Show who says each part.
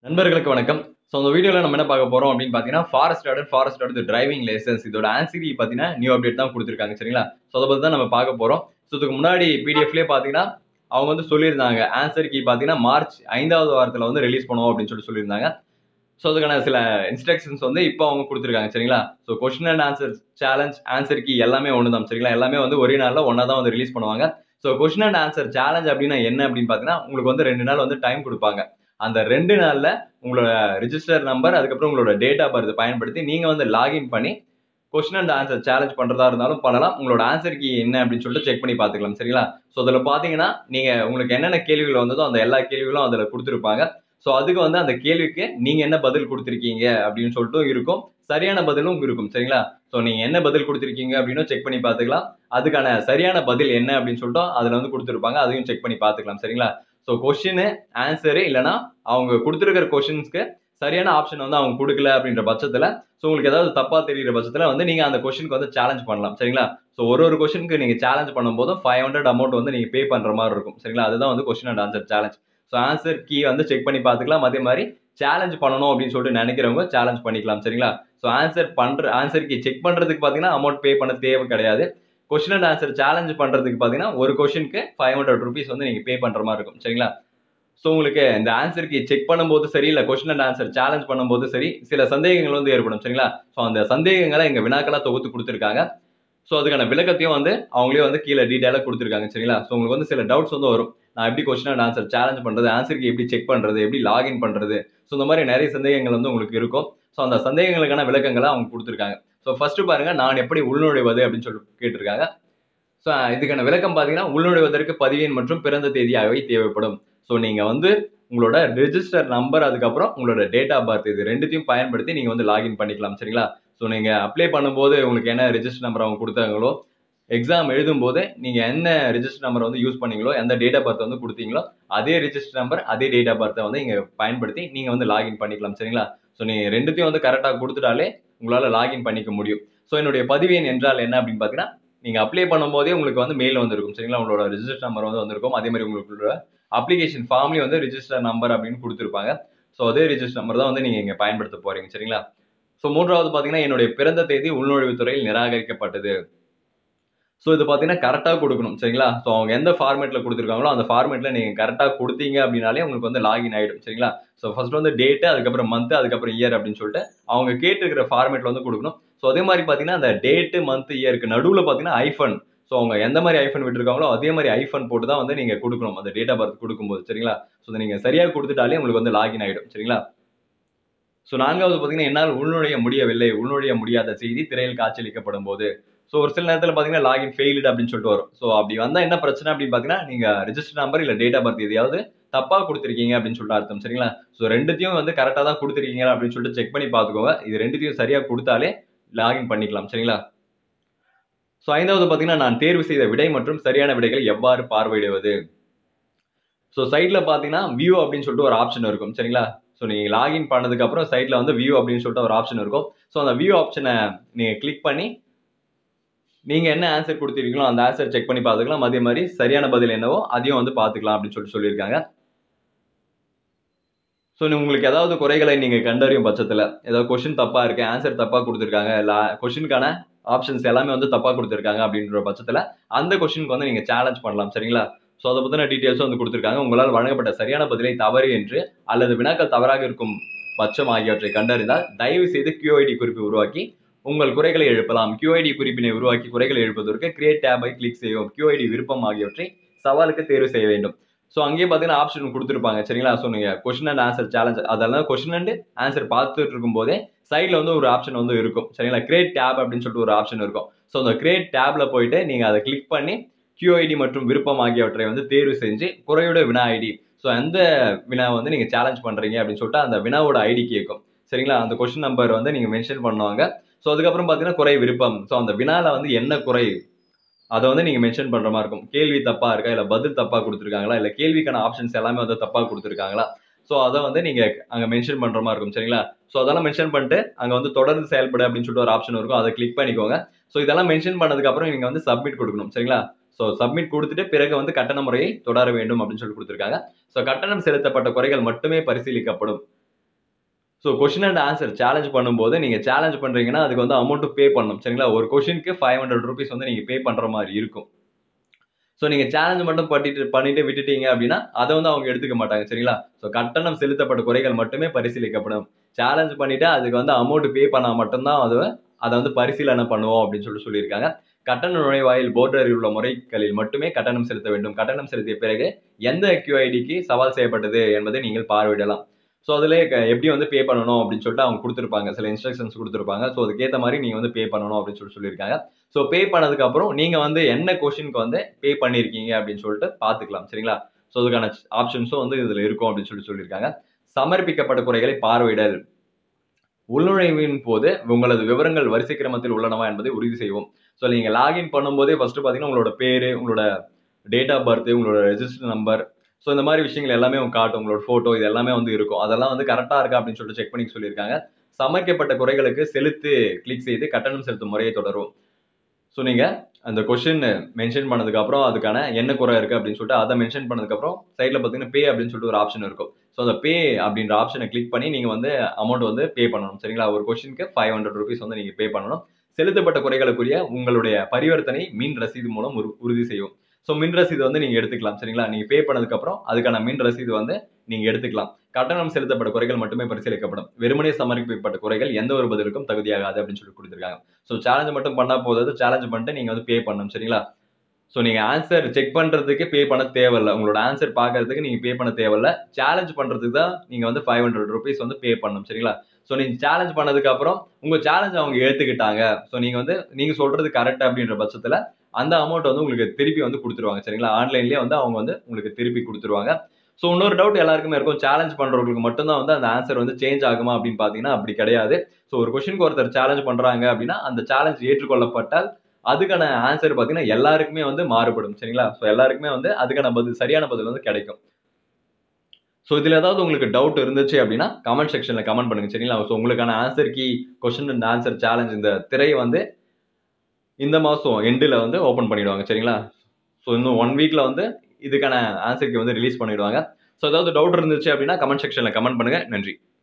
Speaker 1: நண்பர்களுக்கு வணக்கம் ஸோ இந்த வீடியோவில் நம்ம என்ன பார்க்க போகிறோம் அப்படின்னு பார்த்தீங்கன்னா forest order forest order driving licence இதோட ஆன்சரி பார்த்தீங்கன்னா நியூ அப்டேட் தான் கொடுத்துருக்காங்க சரிங்களா ஸோ அதை பற்றி தான் நம்ம பார்க்க போகிறோம் ஸோ இதுக்கு முன்னாடி பிடிஎஃப்லேயே பார்த்தீங்கன்னா அவங்க வந்து சொல்லியிருந்தாங்க ஆன்சர் கீ பார்த்தீங்கன்னா மார்ச் ஐந்தாவது வாரத்தில் வந்து ரிலீஸ் பண்ணுவோம் அப்படின்னு சொல்லிட்டு சொல்லியிருந்தாங்க ஸோ அதுக்கான சில இன்ஸ்ட்ரக்ஷன்ஸ் வந்து இப்போ அவங்க கொடுத்துருக்காங்க சரிங்களா so question and answer challenge answer key எல்லாமே ஒன்று தான் சரிங்களா எல்லாமே வந்து ஒரே நாளில் ஒன்றா தான் வந்து ரிலீஸ் பண்ணுவாங்க so question and answer challenge அப்படின்னா என்ன அப்படின்னு பார்த்தீங்கன்னா உங்களுக்கு வந்து ரெண்டு நாள் வந்து டைம் கொடுப்பாங்க அந்த ரெண்டு நாளில் உங்களோட ரிஜிஸ்டர் நம்பர் அதுக்கப்புறம் உங்களோட டேட் ஆஃப் பர்த் பயன்படுத்தி நீங்கள் வந்து லாகின் பண்ணி கொஸ்டின் அண்ட் ஆன்சர் சேலஞ்ச் பண்ணுறதா இருந்தாலும் பண்ணலாம் உங்களோட ஆன்சர் கீ என்ன அப்படின்னு சொல்லிட்டு செக் பண்ணி பார்த்துக்கலாம் சரிங்களா ஸோ அதில் பார்த்தீங்கன்னா நீங்கள் உங்களுக்கு என்னென்ன கேள்விகள் வந்ததோ அந்த எல்லா கேள்விகளும் அதில் கொடுத்துருப்பாங்க ஸோ அதுக்கு வந்து அந்த கேள்விக்கு நீங்கள் என்ன பதில் கொடுத்துருக்கீங்க அப்படின்னு சொல்லிட்டு இருக்கும் சரியான பதிலும் இருக்கும் சரிங்களா ஸோ நீங்கள் என்ன பதில் கொடுத்துருக்கீங்க அப்படின்னு செக் பண்ணி பார்த்துக்கலாம் அதுக்கான சரியான பதில் என்ன அப்படின்னு சொல்லிட்டு அதில் வந்து கொடுத்துருப்பாங்க அதையும் செக் பண்ணி பார்த்துக்கலாம் சரிங்களா ஸோ கொஷினு ஆன்சரு இல்லைனா அவங்க கொடுத்துருக்கிற கொஷின்ஸ்க்கு சரியான ஆப்ஷன் வந்து அவங்க கொடுக்கல அப்படின்ற பட்சத்தில் ஸோ உங்களுக்கு ஏதாவது தப்பாக தெரியுற பட்சத்தில் வந்து நீங்கள் அந்த கொஷினுக்கு வந்து சேலஞ்ச் பண்ணலாம் சரிங்களா ஸோ ஒரு ஒரு கொஷனுக்கு நீங்கள் சேலஞ்ச் பண்ணும்போது ஃபைவ் ஹண்ட்ரட் அமௌண்ட் வந்து நீங்கள் பே பண்ணுற மாதிரி இருக்கும் சரிங்களா அதுதான் வந்து question and answer challenge so answer key வந்து செக் பண்ணி பார்த்துக்கலாம் அதே மாதிரி சேலஞ்ச் பண்ணணும் அப்படின்னு சொல்லிட்டு நினைக்கிறவங்க சேலஞ்ச் பண்ணிக்கலாம் சரிங்களா ஸோ ஆன்சர் பண்ணுற ஆன்சர் கீ செக் பண்ணுறதுக்கு பார்த்தீங்கன்னா அமௌண்ட் பே பண்ண தேவை கிடையாது கொஸ்டின் அண்ட் ஆன்சர் சேலஞ்ச் பண்ணுறதுக்கு பார்த்தீங்கன்னா ஒரு கொஷனுக்கு ஃபைவ் ஹண்ட்ரட் ருபீஸ் வந்து நீங்கள் பே பண்ணுற மாதிரி இருக்கும் சரிங்களா ஸோ உங்களுக்கு இந்த ஆன்சருக்கு செக் பண்ணும்போது சரி இல்லை கொஸ்டின் அண்ட் ஆன்சர் சேலஞ்ச் பண்ணும்போது சரி சில சந்தேகங்கள் வந்து ஏற்படும் சரிங்களா ஸோ அந்த சந்தேகங்களை எங்கள் வினாக்களாக தொகுத்து கொடுத்துருக்காங்க ஸோ அதுக்கான விளக்கத்தையும் வந்து அவங்களே வந்து கீழே டீட்டெயிலாக கொடுத்துருக்காங்க சரிங்களா ஸோ உங்களுக்கு வந்து சில டவுட்ஸ் வந்து வரும் நான் எப்படி கொஸ்டின் அண்ட் ஆன்சர் சேலஞ்ச் பண்ணுறது ஆன்சருக்கு எப்படி செக் பண்ணுறது எப்படி லாகின் பண்ணுறது ஸோ இந்த மாதிரி நிறைய சந்தேகங்கள் வந்து உங்களுக்கு இருக்கும் ஸோ அந்த சந்தேகங்களுக்கான விளக்கங்களை அவங்க கொடுத்துருக்காங்க ஸோ ஃபர்ஸ்ட் பாருங்க நான் எப்படி உள்நுழைவது அப்படின்னு சொல்லி கேட்டிருக்காங்க ஸோ இதுக்கான விளக்கம் பார்த்தீங்கன்னா உள்நுழைவதற்கு பதிவெண் மற்றும் பிறந்த தேதி ஆகியவை தேவைப்படும் ஸோ நீங்கள் வந்து உங்களோட ரெஜிஸ்டர் நம்பர் அதுக்கப்புறம் உங்களோட டேட் ஆஃப் பர்த் இது ரெண்டுத்தையும் பயன்படுத்தி நீங்கள் வந்து லாகின் பண்ணிக்கலாம் சரிங்களா ஸோ நீங்கள் அப்ளை பண்ணும்போது உங்களுக்கு என்ன ரெஜிஸ்டர் நம்பர் அவங்க கொடுத்தாங்களோ எக்ஸாம் எழுதும்போது நீங்கள் என்ன ரெஜிஸ்டர் நம்பர் வந்து யூஸ் பண்ணீங்களோ எந்த டேட் ஆஃப் பர்த் வந்து கொடுத்தீங்களோ அதே ரெஜிஸ்டர் நம்பர் அதே டேட் ஆஃப் பர்த்தை வந்து இங்கே பயன்படுத்தி நீங்கள் வந்து லாகின் பண்ணிக்கலாம் சரிங்களா ஸோ நீங்கள் ரெண்டுத்தையும் வந்து கரெக்டாக கொடுத்துட்டாலே உங்களால் லாகின் பண்ணிக்க முடியும் ஸோ என்னுடைய பதிவேன் என்றால் என்ன அப்படின்னு பார்த்தீங்கன்னா நீங்கள் அப்ளை பண்ணும்போதே உங்களுக்கு வந்து மெயில் வந்திருக்கும் சரிங்களா உங்களோட ரிஜிஸ்டர் நம்பர் வந்து வந்திருக்கும் அதே மாதிரி உங்களோட அப்ளிகேஷன் ஃபார்ம்லேயும் வந்து ரிஜிஸ்டர் நம்பர் அப்படின்னு கொடுத்துருப்பாங்க ஸோ அதே ரிஜிஸ்டர் நம்பர் தான் வந்து நீங்கள் இங்கே பயன்படுத்த போகிறீங்க சரிங்களா ஸோ மூன்றாவது பார்த்தீங்கன்னா என்னுடைய பிறந்த தேதி உள்நுழைவுத்துறையில் நிராகரிக்கப்பட்டது ஸோ இது பார்த்தீங்கன்னா கரெக்டாக கொடுக்கணும் சரிங்களா ஸோ அவங்க எந்த ஃபார்மேட்டில் கொடுத்துருக்காங்களோ அந்த ஃபார்மேட்டில் நீங்கள் கரெக்டாக கொடுத்தீங்க அப்படின்னாலே உங்களுக்கு வந்து லாகின் ஆகிடும் சரிங்களா ஸோ ஃபர்ஸ்ட் வந்து டேட்டு அதுக்கப்புறம் மந்த் அதுக்கப்புறம் இயர் அப்படின்னு சொல்லிட்டு அவங்க கேட்டுருக்கிற ஃபார்மேட்டில் வந்து கொடுக்கணும் ஸோ அதே மாதிரி பார்த்தீங்கன்னா அந்த டேட்டு மந்த் இயருக்கு நடுவில் பார்த்தீங்கன்னா ஐஃபன் ஸோ அவங்க எந்த மாதிரி ஐஃபன் விட்டுருக்காங்களோ அதே மாதிரி ஐஃபன் போட்டு தான் வந்து நீங்கள் கொடுக்கணும் அந்த டேட் ஆஃப் பர்த் கொடுக்கும்போது சரிங்களா ஸோ நீங்கள் சரியாக கொடுத்துட்டாலே உங்களுக்கு வந்து லாகின் ஆகிடும் சரிங்களா ஸோ நான்காவது பார்த்தீங்கன்னா என்னால் உள்நுழைய முடியவில்லை உள்நுழைய முடியாத செய்தி திரையில் காட்சியளிக்கப்படும் போது ஸோ ஒரு சில நேரத்தில் பார்த்தீங்கன்னா லாகின் ஃபெயில்டு அப்படின்னு சொல்லிட்டு வரும் ஸோ அப்படி வந்தால் என்ன பிரச்சனை அப்படின்னு பார்த்தீங்கன்னா நீங்கள் ரிஜிஸ்டர் நம்பர் இல்லை டேட் ஆஃப் பர்த் எதையாவது தப்பாக கொடுத்துருக்கீங்க அப்படின்னு சொல்லிட்டு அர்த்தம் சரிங்களா ஸோ ரெண்டுத்தையும் வந்து கரெக்டாக தான் கொடுத்துருக்கீங்க அப்படின்னு சொல்லிட்டு செக் பண்ணி பார்த்துக்கோங்க இது ரெண்டுத்தையும் சரியாக கொடுத்தாலே லாகின் பண்ணிக்கலாம் சரிங்களா ஸோ ஐந்தாவது பார்த்தீங்கன்னா நான் தேர்வு செய்த விடை மற்றும் சரியான விடைகளை எவ்வாறு பார்வையிடுவது ஸோ சைட்டில் பார்த்தீங்கன்னா வியூ அப்படின்னு சொல்லிட்டு ஒரு ஆப்ஷன் இருக்கும் சரிங்களா ஸோ நீங்கள் லாகின் பண்ணதுக்கப்புறம் சைட்டில் வந்து வியூ அப்படின்னு சொல்லிட்டு ஒரு ஆப்ஷன் இருக்கும் ஸோ அந்த வியூ ஆப்ஷனை நீங்கள் கிளிக் பண்ணி நீங்கள் என்ன ஆன்சர் கொடுத்துருக்கீங்களோ அந்த ஆன்சர் செக் பண்ணி பார்த்துக்கலாம் அதே மாதிரி சரியான பதில் என்னவோ அதையும் வந்து பார்த்துக்கலாம் அப்படின்னு சொல்லிட்டு சொல்லியிருக்காங்க ஸோ உங்களுக்கு ஏதாவது குறைகளை நீங்கள் கண்டறியும் பட்சத்தில் ஏதாவது கொஷின் தப்பாக இருக்குது ஆன்சர் தப்பாக கொடுத்துருக்காங்க இல்லை கொஷினுக்கான ஆப்ஷன்ஸ் எல்லாமே வந்து தப்பாக கொடுத்துருக்காங்க அப்படின்ற பட்சத்தில் அந்த கொஷினுக்கு வந்து நீங்கள் சேலஞ்ச் பண்ணலாம் சரிங்களா ஸோ அதை பற்றின டீட்டெயில்ஸும் வந்து கொடுத்துருக்காங்க உங்களால் வழங்கப்பட்ட சரியான பதிலை தவறு என்று அல்லது வினாக்கள் தவறாக இருக்கும் பட்சம் ஆகியவற்றை கண்டறிந்தால் தயவு செய்து கியூஐடி குறிப்பு உருவாக்கி உங்கள் குறைகளை எழுப்பலாம் கியூஐடி குறிப்பினை உருவாக்கி குறைகளை எழுப்பதற்கு கிரியேட் டேபை கிளிக் செய்யவும் கியூஐடி விருப்பம் ஆகியவற்றை சவாலுக்கு தேர்வு செய்ய வேண்டும் ஸோ அங்கேயே பார்த்தீங்கன்னா ஆப்ஷன் கொடுத்துருப்பாங்க சரிங்களா ஸோ நீங்கள் கொஷின் அண்ட் ஆன்சர் சேலஞ்ச் அதெல்லாம் கொஷின் அண்ட் ஆன்சர் பார்த்துட்டு இருக்கும்போதே சைடில் வந்து ஒரு ஆப்ஷன் வந்து இருக்கும் சரிங்களா கிரியேட் டேப் அப்படின்னு சொல்லிட்டு ஒரு ஆப்ஷன் இருக்கும் ஸோ அந்த கிரியேட் டேப்ல போயிட்டு நீங்கள் அதை கிளிக் பண்ணி கியூஐடி மற்றும் விருப்பம் ஆகியவற்றை வந்து தேர்வு செஞ்சு குறையோட வினா ஐடி ஸோ எந்த வினா வந்து நீங்கள் சேலஞ்ச் பண்ணுறீங்க அப்படின்னு சொல்லிட்டு அந்த வினாவோட ஐடி கேட்கும் சரிங்களா அந்த கொஷின் நம்பர் வந்து நீங்கள் மென்ஷன் பண்ணுவாங்க ஸோ அதுக்கப்புறம் பார்த்தீங்கன்னா குறை விருப்பம் ஸோ அந்த வினால வந்து என்ன குறை அதை வந்து நீங்கள் மென்ஷன் பண்ணுற மாதிரி இருக்கும் கேள்வி தப்பாக இருக்கா இல்லை பதில் தப்பாக கொடுத்துருக்காங்களா இல்லை கேள்விக்கான ஆப்ஷன்ஸ் எல்லாமே வந்து தப்பாக கொடுத்துருக்காங்களா ஸோ அதை வந்து நீங்கள் அங்கே மென்ஷன் பண்ணுற மாதிரி இருக்கும் சரிங்களா ஸோ அதெல்லாம் மென்ஷன் பண்ணிட்டு அங்கே வந்து தொடர்ந்து செயல்படு அப்படின்னு சொல்லிட்டு ஒரு ஆப்ஷன் இருக்கும் அதை கிளிக் பண்ணிக்கோங்க ஸோ இதெல்லாம் மென்ஷன் பண்ணதுக்கப்புறம் நீங்கள் வந்து சப்மிட் கொடுக்கணும் சரிங்களா ஸோ சப்மிட் கொடுத்துட்டு பிறகு வந்து கட்டண முறையை தொடர வேண்டும் அப்படின்னு சொல்லி கொடுத்துருக்காங்க ஸோ கட்டணம் செலுத்தப்பட்ட குறைகள் மட்டுமே பரிசீலிக்கப்படும் so question and answer challenge பண்ணும்போது நீங்கள் சேலஞ்ச் பண்ணுறீங்கன்னா அதுக்கு வந்து அமௌண்ட் பே பண்ணணும் சரிங்களா ஒரு கொஷினுக்கு ஃபைவ் ஹண்ட்ரட் ருபீஸ் வந்து நீங்கள் பே பண்ணுற மாதிரி இருக்கும் ஸோ நீங்கள் சேலஞ்ச் மட்டும் பண்ணிட்டு பண்ணிட்டு விட்டுட்டீங்க அப்படின்னா அதை வந்து அவங்க எடுத்துக்க மாட்டாங்க சரிங்களா ஸோ கட்டணம் செலுத்தப்பட்ட குறைகள் மட்டுமே பரிசீலிக்கப்படும் சேலஞ்ச் பண்ணிட்டு அதுக்கு வந்து அமௌண்ட் பே பண்ணால் மட்டும்தான் அதை அதை வந்து பரிசீலனை பண்ணுவோம் அப்படின்னு சொல்லி சொல்லியிருக்காங்க கட்டண நுழைவாயில் போர்டரில் உள்ள முறைகளில் மட்டுமே கட்டணம் செலுத்த வேண்டும் கட்டணம் செலுத்திய பிறகு எந்த கியூஐடிக்கு சவால் செய்யப்பட்டது என்பதை நீங்கள் பார்வையிடலாம் ஸோ அதில் எப்படி வந்து பே பண்ணணும் அப்படின்னு சொல்லிட்டு அவங்க கொடுத்துருப்பாங்க சில இன்ஸ்ட்ரக்ஷன்ஸ் கொடுத்துருப்பாங்க ஸோ அதுக்கேற்ற மாதிரி நீங்கள் வந்து பே பண்ணணும் அப்படின்னு சொல்லி சொல்லியிருக்காங்க ஸோ பே பண்ணதுக்கப்புறம் நீங்கள் வந்து என்ன கொஷினுக்கு வந்து பே பண்ணியிருக்கீங்க அப்படின்னு சொல்லிட்டு பார்த்துக்கலாம் சரிங்களா ஸோ அதுக்கான ஆப்ஷன்ஸும் வந்து இதில் இருக்கும் அப்படின்னு சொல்லி சொல்லியிருக்காங்க சமர்ப்பிக்கப்பட்ட குறைகளை பார்வையிடல் உள்நுழைவின் போது உங்களது விவரங்கள் வரிசை கிரமத்தில் உள்ளனவா என்பதை உறுதி செய்வோம் ஸோ நீங்கள் லாகின் பண்ணும்போதே ஃபஸ்ட்டு பார்த்தீங்கன்னா உங்களோட பேர் உங்களோட டேட் ஆஃப் பர்த் உங்களோட ரெஜிஸ்டர் நம்பர் ஸோ இந்த மாதிரி விஷயங்கள் எல்லாமே அவங்க காட்டும் உங்களோட ஃபோட்டோ இது எல்லாமே வந்து இருக்கும் அதெல்லாம் வந்து கரெக்டாக இருக்கா அப்படின்னு சொல்லிட்டு செக் பண்ணி சொல்லியிருக்காங்க சமைக்கப்பட்ட குறைகளுக்கு செலுத்து கிளிக் செய்து கட்டணம் செலுத்தும் முறையை தொடரும் ஸோ நீங்கள் அந்த கொஷின் மென்ஷன் பண்ணதுக்கப்புறம் அதுக்கான என்ன குறை இருக்குது அப்படின்னு சொல்லிட்டு அதை மென்ஷன் பண்ணதுக்கப்புறம் சைடில் பார்த்தீங்கன்னா பே அப்படின்னு சொல்லிட்டு ஒரு ஆப்ஷன் இருக்கும் ஸோ அந்த பே அப்படின்ற ஆப்ஷனை கிளிக் பண்ணி நீங்கள் வந்து அமௌண்ட் வந்து பே பண்ணணும் சரிங்களா ஒரு கொஷினுக்கு ஃபைவ் ஹண்ட்ரட் ருபீஸ் வந்து நீங்கள் பே பண்ணணும் செலுத்தப்பட்ட குறைகளுக்குரிய உங்களுடைய பரிவர்த்தனை மின் ரசீது மூலம் உறு- உறுதி செய்யும் ஸோ மின் ரசீது வந்து நீங்கள் எடுத்துக்கலாம் சரிங்களா நீங்கள் பே பண்ணதுக்கப்புறம் அதுக்கான மின் ரசீது வந்து நீங்கள் எடுத்துக்கலாம் கட்டணம் செலுத்தப்பட்ட குறைகள் மட்டுமே பரிசீலிக்கப்படும் வெறுமனே சமர்ப்பிக்கப்பட்ட குறைகள் எந்த ஒரு பதிலுக்கும் தகுதியாகாது அப்படின்னு சொல்லி கொடுத்துருக்காங்க ஸோ சேலஞ்ச் மட்டும் பண்ணால் போதாது சேலஞ்ச் பண்ணிட்டு நீங்கள் வந்து பே பண்ணணும் சரிங்களா ஸோ நீங்கள் ஆன்சர் செக் பண்ணுறதுக்கு பே பண்ண தேவையில்ல உங்களோட ஆன்சர் பார்க்கறதுக்கு நீங்கள் பே பண்ண தேவையில்ல சேலஞ்ச் பண்ணுறதுக்கு தான் நீங்கள் வந்து ஃபைவ் ஹண்ட்ரட் ருபீஸ் வந்து பே பண்ணணும் சரிங்களா ஸோ நீங்கள் சேலஞ்ச் பண்ணதுக்கு அப்புறம் உங்கள் சேலஞ்ச் அவங்க ஏற்றுக்கிட்டாங்க ஸோ நீங்கள் வந்து நீங்கள் சொல்கிறது கரெக்ட் அப்படின்ற பட்சத்தில் அந்த அமௌண்ட் வந்து உங்களுக்கு திருப்பி வந்து கொடுத்துருவாங்க சரிங்களா ஆன்லைன்லேயே வந்து அவங்க வந்து உங்களுக்கு திருப்பி கொடுத்துருவாங்க ஸோ இன்னொரு டவுட் எல்லாருக்குமே இருக்கும் சேலஞ்ச் பண்ணுறவங்களுக்கு மட்டும்தான் வந்து அந்த ஆன்சர் வந்து சேஞ்ச் ஆகுமா அப்படின்னு பார்த்தீங்கன்னா அப்படி கிடையாது ஸோ ஒரு கொஷினுக்கு ஒருத்தர் சேலஞ்ச் பண்ணுறாங்க அப்படின்னா அந்த சேலஞ்ச் ஏற்றுக்கொள்ளப்பட்டால் அதுக்கான ஆன்சர் பார்த்தீங்கன்னா எல்லாருக்குமே வந்து மாறுபடும் சரிங்களா ஸோ எல்லாருக்குமே வந்து அதுக்கான பதில் சரியான பதில் வந்து கிடைக்கும் ஸோ இதில் ஏதாவது உங்களுக்கு டவுட் இருந்துச்சு அப்படின்னா கமெண்ட் செக்ஷனில் கமெண்ட் பண்ணுங்க சரிங்களா ஸோ உங்களுக்கான answer key question and answer challenge இந்த திரையை வந்து இந்த மாதம் எண்டில் வந்து ஓப்பன் பண்ணிடுவாங்க சரிங்களா ஸோ இன்னும் ஒன் வீக்கில் வந்து இதுக்கான ஆன்சர் கீ வந்து ரிலீஸ் பண்ணிடுவாங்க ஸோ ஏதாவது டவுட் இருந்துச்சு அப்படின்னா கமெண்ட் செக்ஷனில் கமெண்ட் பண்ணுங்கள் நன்றி